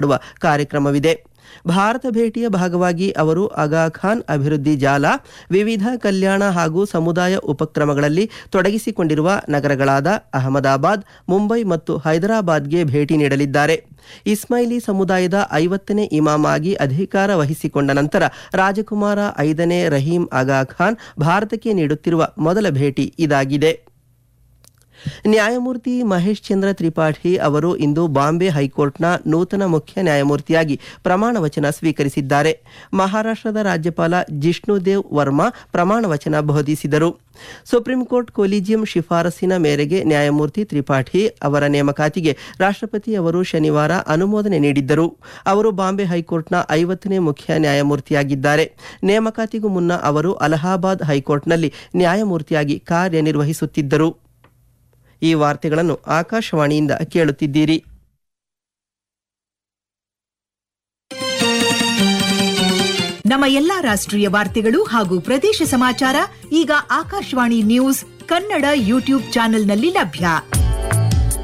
ಮಾಡುವ ಕಾರ್ಯಕ್ರಮವಿದೆ ಭಾರತ ಭೇಟಿಯ ಭಾಗವಾಗಿ ಅವರು ಆಗಾ ಖಾನ್ ಅಭಿವೃದ್ಧಿ ಜಾಲ ವಿವಿಧ ಕಲ್ಯಾಣ ಹಾಗೂ ಸಮುದಾಯ ಉಪಕ್ರಮಗಳಲ್ಲಿ ತೊಡಗಿಸಿಕೊಂಡಿರುವ ನಗರಗಳಾದ ಅಹಮದಾಬಾದ್ ಮುಂಬೈ ಮತ್ತು ಹೈದರಾಬಾದ್ಗೆ ಭೇಟಿ ನೀಡಲಿದ್ದಾರೆ ಇಸ್ಮಾಯಿಲಿ ಸಮುದಾಯದ ಐವತ್ತನೇ ಇಮಾಮ್ ಆಗಿ ಅಧಿಕಾರ ವಹಿಸಿಕೊಂಡ ನಂತರ ರಾಜಕುಮಾರ ಐದನೇ ರಹೀಂ ಆಗಾ ಖಾನ್ ಭಾರತಕ್ಕೆ ನೀಡುತ್ತಿರುವ ಮೊದಲ ಭೇಟಿ ಇದಾಗಿದೆ ನ್ಯಾಯಮೂರ್ತಿ ಮಹೇಶ್ ಚಂದ್ರ ತ್ರಿಪಾಠಿ ಅವರು ಇಂದು ಬಾಂಬೆ ಹೈಕೋರ್ಟ್ನ ನೂತನ ಮುಖ್ಯ ನ್ಯಾಯಮೂರ್ತಿಯಾಗಿ ಪ್ರಮಾಣ ವಚನ ಸ್ವೀಕರಿಸಿದ್ದಾರೆ ಮಹಾರಾಷ್ಟ್ರದ ರಾಜ್ಯಪಾಲ ಜಿಷ್ಣುದೇವ್ ವರ್ಮಾ ಪ್ರಮಾಣ ವಚನ ಬೋಧಿಸಿದರು ಸುಪ್ರೀಂ ಕೋರ್ಟ್ ಕೊಲಿಜಿಯಂ ಶಿಫಾರಸಿನ ಮೇರೆಗೆ ನ್ಯಾಯಮೂರ್ತಿ ತ್ರಿಪಾಠಿ ಅವರ ನೇಮಕಾತಿಗೆ ರಾಷ್ಟ್ರಪತಿ ಅವರು ಶನಿವಾರ ಅನುಮೋದನೆ ನೀಡಿದ್ದರು ಅವರು ಬಾಂಬೆ ಹೈಕೋರ್ಟ್ನ ಐವತ್ತನೇ ಮುಖ್ಯ ನ್ಯಾಯಮೂರ್ತಿಯಾಗಿದ್ದಾರೆ ನೇಮಕಾತಿಗೂ ಮುನ್ನ ಅವರು ಅಲಹಾಬಾದ್ ಹೈಕೋರ್ಟ್ನಲ್ಲಿ ನ್ಯಾಯಮೂರ್ತಿಯಾಗಿ ಕಾರ್ಯನಿರ್ವಹಿಸುತ್ತಿದ್ದರು ಈ ವಾರ್ತೆಗಳನ್ನು ಆಕಾಶವಾಣಿಯಿಂದ ಕೇಳುತ್ತಿದ್ದೀರಿ ನಮ್ಮ ಎಲ್ಲಾ ರಾಷ್ಟ್ರೀಯ ವಾರ್ತೆಗಳು ಹಾಗೂ ಪ್ರದೇಶ ಸಮಾಚಾರ ಈಗ ಆಕಾಶವಾಣಿ ನ್ಯೂಸ್ ಕನ್ನಡ ಯೂಟ್ಯೂಬ್ ಚಾನೆಲ್ನಲ್ಲಿ ಲಭ್ಯ